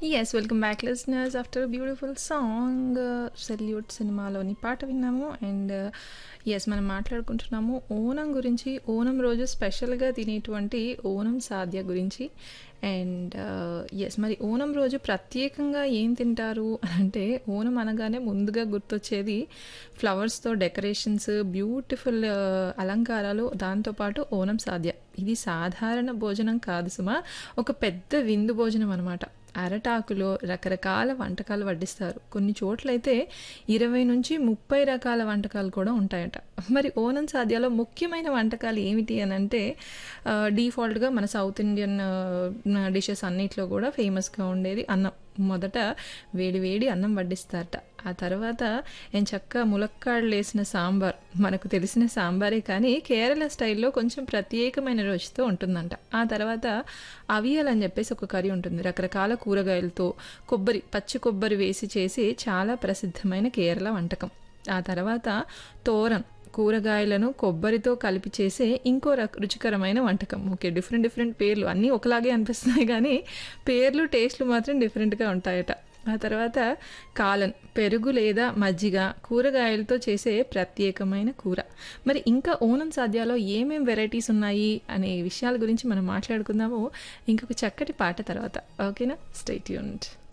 yes welcome back listeners after beautiful song Salute సినిమాలోని పాట విన్నాము అండ్ ఎస్ మనం మాట్లాడుకుంటున్నాము ఓనం గురించి ఓనం రోజు స్పెషల్గా తినేటువంటి ఓనం సాధ్య గురించి అండ్ ఎస్ మరి ఓనం రోజు ప్రత్యేకంగా ఏం తింటారు అంటే ఓనం అనగానే ముందుగా గుర్తొచ్చేది ఫ్లవర్స్తో డెకరేషన్స్ బ్యూటిఫుల్ అలంకారాలు దాంతోపాటు ఓనం సాధ్య ఇది సాధారణ భోజనం కాదు సుమా ఒక పెద్ద విందు భోజనం అనమాట అరటాకులో రకరకాల వంటకాలు వడ్డిస్తారు కొన్ని చోట్లయితే ఇరవై నుంచి ముప్పై రకాల వంటకాలు కూడా ఉంటాయట మరి ఓనం సాధ్యాలో ముఖ్యమైన వంటకాలు ఏమిటి అని అంటే డీఫాల్ట్గా మన సౌత్ ఇండియన్ డిషెస్ అన్నిట్లో కూడా ఫేమస్గా ఉండేది అన్నం మొదట వేడి వేడి అన్నం వడ్డిస్తారట ఆ తర్వాత ఏం చక్క ములక్కాడలు వేసిన సాంబార్ మనకు తెలిసిన సాంబారే కానీ కేరళ స్టైల్లో కొంచెం ప్రత్యేకమైన రుచితో ఉంటుందంట ఆ తర్వాత అవియల్ అని చెప్పేసి ఒక కర్రీ ఉంటుంది రకరకాల కూరగాయలతో కొబ్బరి పచ్చి కొబ్బరి వేసి చేసి చాలా ప్రసిద్ధమైన కేరళ వంటకం ఆ తర్వాత తోరన్ కూరగాయలను కొబ్బరితో కలిపి చేసే ఇంకో రక రుచికరమైన వంటకం ఓకే డిఫరెంట్ డిఫరెంట్ పేర్లు అన్నీ ఒకలాగే అనిపిస్తున్నాయి కానీ పేర్లు టేస్ట్లు మాత్రం డిఫరెంట్గా ఉంటాయట ఆ తర్వాత కాలన్ పెరుగు లేదా మజ్జిగ కూరగాయలతో చేసే ప్రత్యేకమైన కూర మరి ఇంకా ఓనం సాధ్యాలో ఏమేం వెరైటీస్ ఉన్నాయి అనే విషయాల గురించి మనం మాట్లాడుకుందాము ఇంకొక చక్కటి పాట తర్వాత ఓకేనా స్టేట్ యూనిట్